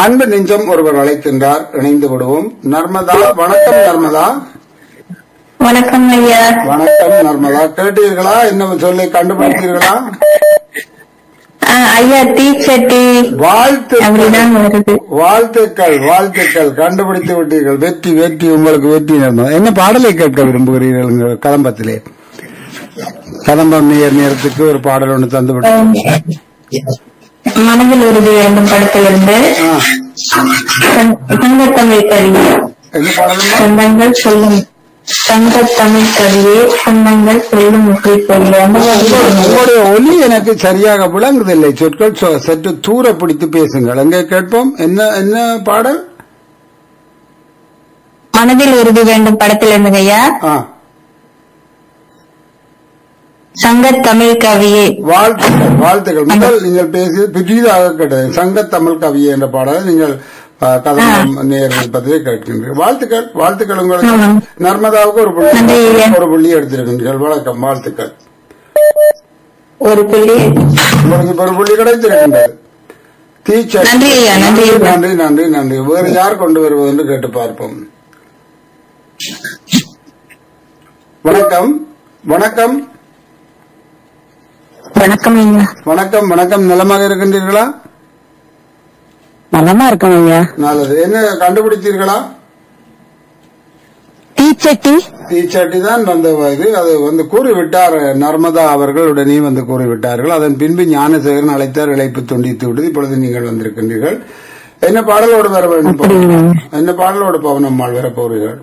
அன்பு நெஞ்சம் ஒருவர் அழைக்கின்றார் இணைந்து விடுவோம் நர்மதா வணக்கம் நர்மதா வணக்கம் ஐயா வணக்கம் நர்மதா கேட்டீர்களா என்ன சொல்லி கண்டுபிடித்தீர்களா ஆ, ஐயா டீ சட்டி வாழ்த்துக்கள் அப்படிதான் வருது வாழ்த்துக்கள் வாழ்த்துக்கள் கண்டுபிடித்து விட்டீர்கள் வெற்றி வெற்றி உங்களுக்கு வெற்றி நர்மதா என்ன பாடலை கேட்க விரும்புகிறீர்கள் உங்கள் கதம்பத்திலே கதம்பம் நேர் நேரத்துக்கு ஒரு பாடல் ஒன்று தந்து விட்டு மனதில் உறுதி வேண்டும் படத்திலிருந்து ஆ, சங்கத்தமிழ் கவியே என்ன பாடலுமா சொந்தங்கள் சொல்லும் சங்கத்தமிழ் கவியே சொந்தங்கள் சொல்லும் முக்கிய சொல்லி அந்த மாதிரி உங்களுடைய ஒலி எனக்கு சரியாக விளங்குதில்லை சொற்கள் சொ- சற்று தூர பிடித்து பேசுங்கள் எங்கே கேட்போம் என்ன என்ன பாடல் மனதில் உறுதி வேண்டும் படத்திலிருந்து ஐயா ஆ சங்கத்தமிழ் கவியே வாழ்த்துக்கள் வாழ்த்துக்கள் முதல் நீங்கள் பேசியது புதிதாக கேட்டது சங்க தமிழ் கவி என்ற பாடலை நீங்கள் ஆ, கதம் நேர்கள் பற்றியே கேட்கின்றீர்கள் வாழ்த்துக்கள் வாழ்த்துக்கள் உங்களுக்கு ஆமாம். நர்மதாவுக்கு ஒரு புள்ளி நன்றி ஐயா. ஒரு புள்ளி எடுத்திருக்கின்றீர்கள் வணக்கம் வாழ்த்துக்கள் ஒரு புள்ளி உங்களுக்கு இப்ப ஒரு புள்ளி கிடைத்திருக்கின்றது டீச்சர் நன்றி ஐயா, நன்றி ஐயா. நன்றி நன்றி நன்றி வேறு யார் கொண்டு வருவது என்று கேட்டு பார்ப்போம் வணக்கம் வணக்கம் வணக்கம் ஐயா வணக்கம் வணக்கம் நலமாக இருக்கின்றீர்களா நலமா இருக்கோம் ஐயா நல்லது என்ன கண்டுபிடித்தீர்களா டீச்சட்டி தீச்சட்டி தான் வந்த இது அது வந்து கூறிவிட்டார் நர்மதா அவர்கள் உடனே வந்து கூறிவிட்டார்கள் அதன் பின்பு ஞானசேகரன் அழைத்தார் இழைப்பு துண்டித்து விட்டது இப்பொழுது நீங்கள் வந்திருக்கின்றீர்கள் என்ன பாடலோடு வர வேண்டும் அப்படிங்களா? என்ன பாடலோடு பவனம்மாள் வர போகிறீர்கள்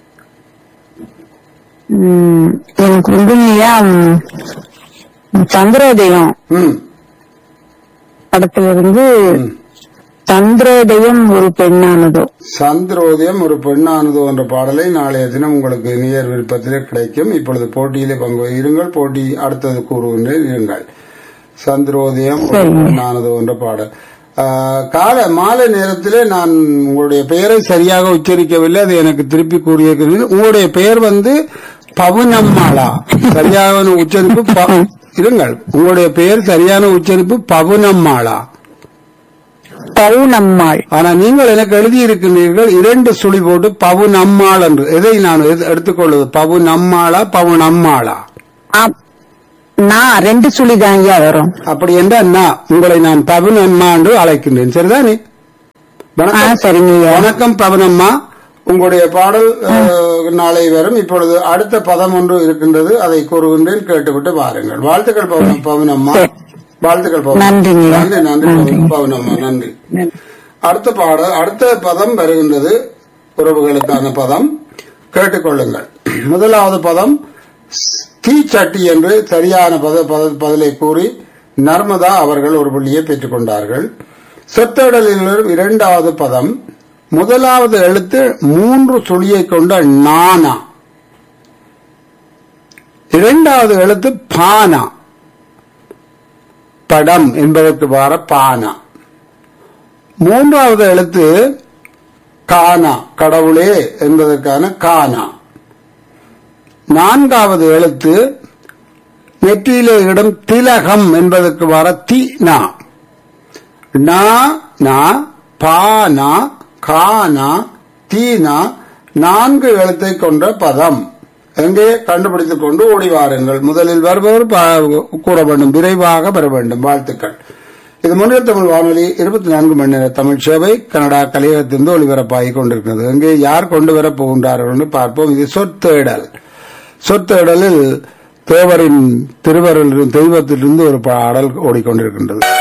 ம், எனக்கு வந்து ஐயா ம், சந்திரோதயம் ம் படத்துல இருந்து சந்திரோதயம் ஒரு பெண்ணானதோ சந்திரோதயம் ஒரு பெண்ணானது என்ற பாடலை நாளைய தினம் உங்களுக்கு நேர் விருப்பத்திலே கிடைக்கும் இப்பொழுது போட்டியிலே பங்கு இருங்கள் போட்டி அடுத்தது கூறுகின்றேன் இருங்கள் சந்திரோதயம் ஒரு சரிங்க. பெண்ணானது என்ற பாடல் ஆஹ், கால மாலை நேரத்திலே நான் உங்களுடைய பெயரை சரியாக உச்சரிக்கவில்லை அது எனக்கு திருப்பி கூறியிருக்கிறது உங்களுடைய பெயர் வந்து பவுனம்மாளா சரியான உச்சரிப்பு ப- இருங்கள் உங்களுடைய பெயர் சரியான உச்சரிப்பு பவுனம்மாளா பவுனம்மாள் ஆனா நீங்கள் எனக்கு எழுதியிருக்கிறீர்கள் இரண்டு சுழி போட்டு பவுன் அம்மாள் என்று எதை நான் எது- எடுத்துக்கொள்வது பவுன் அம்மாளா பவுன் அம்மாளா ஆம். நான் ரெண்டு சுழி தான் ஐயா வரும் அப்படி என்றால் நான் உங்களை நான் பவுன் அம்மா என்று அழைக்கின்றேன் சரிதானே ஆ வணக்கம் சரிங்க ஐயா வணக்கம் பவனம்மா உங்களுடைய பாடல் அஹ், நாளை வரும் இப்பொழுது அடுத்த பதம் ஒன்று இருக்கின்றது அதை கூறுகின்றேன் கேட்டுவிட்டு வாருங்கள் வாழ்த்துக்கள் பவன- பவனம்மா சரி. வாழ்த்துக்கள் பவனம் நன்றிங்க. நன்றி நன்றி பவனம்- பவனம்மா நன்றி அடுத்த பாடல் அடுத்த பதம் வருகின்றது உறவுகளுக்கான பதம் கேட்டுக்கொள்ளுங்கள் முதலாவது பதம் தீச்சட்டி என்று சரியான பத பத- பதிலை கூறி நர்மதா அவர்கள் ஒரு புள்ளியை பெற்றுக் கொண்டார்கள் சொத்தடலில் வரும் இரண்டாவது பதம் முதலாவது எழுத்து மூன்று சுழியை கொண்ட நானா இரண்டாவது எழுத்து பானா படம் என்பதற்கு வார பானா மூன்றாவது எழுத்து கானா கடவுளே என்பதற்கான கானா நான்காவது எழுத்து நெற்றியிலே இடம் திலகம் என்பதற்கு வர தி நா நா நா பா நா கா நா தீ நா நான்கு எழுத்தை கொண்ட பதம் எங்கே கண்டுபிடித்துக் கொண்டு ஓடி வாருங்கள் முதலில் வருபவர் பா- கூற வேண்டும் விரைவாக பெற வேண்டும் வாழ்த்துக்கள் இது முன்னில் தமிழ் வானொலி இருபத்தி நான்கு மணி நேர தமிழ் சேவை கனடா கலையகத்திலிருந்து ஒளிபரப்பாகிக் கொண்டிருக்கிறது எங்கே யார் கொண்டு வரப் போகின்றார்கள் என்று பார்ப்போம் இது சொத்தேடல் சொத்தேடலில் தேவரின் திருவருளின் தெய்வத்திலிருந்து ஒரு பாடல் ஓடிக்கொண்டிருக்கின்றது